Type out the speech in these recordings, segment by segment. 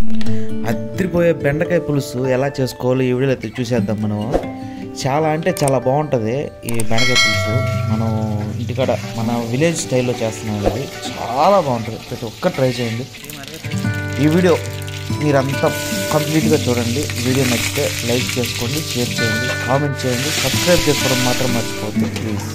అద్దరిపోయే బెండకాయ పులుసు ఎలా చేసుకోవాలో ఈ వీడియోలో అయితే చూసేద్దాం మనం చాలా అంటే చాలా బాగుంటుంది ఈ బెండకాయ పులుసు మనం ఇంటికాడ మన విలేజ్ స్టైల్లో చేస్తున్నాం ఇది చాలా బాగుంటుంది ప్రతి ఒక్కరు ట్రై చేయండి ఈ వీడియో మీరంతా కంప్లీట్గా చూడండి వీడియో నచ్చితే లైక్ చేసుకోండి షేర్ చేయండి కామెంట్ చేయండి సబ్స్క్రైబ్ చేసుకోవడం మాత్రం మర్చిపోవద్దు ప్లీజ్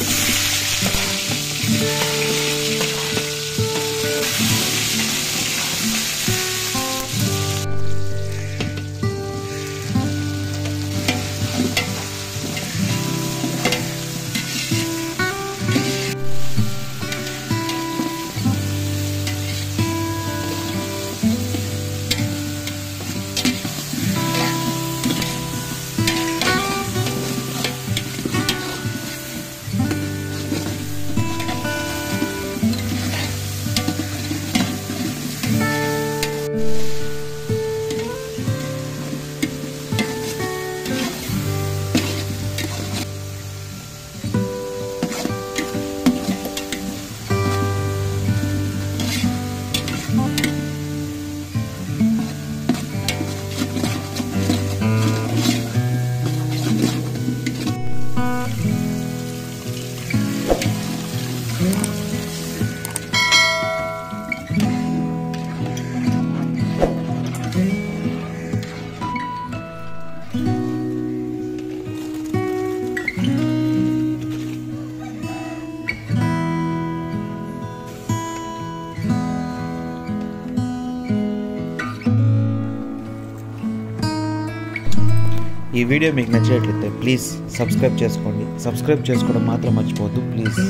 ఈ వీడియో మీకు నచ్చినట్లయితే ప్లీజ్ సబ్స్క్రైబ్ చేసుకోండి సబ్స్క్రైబ్ చేసుకోవడం మాత్రం మర్చిపోవద్దు ప్లీజ్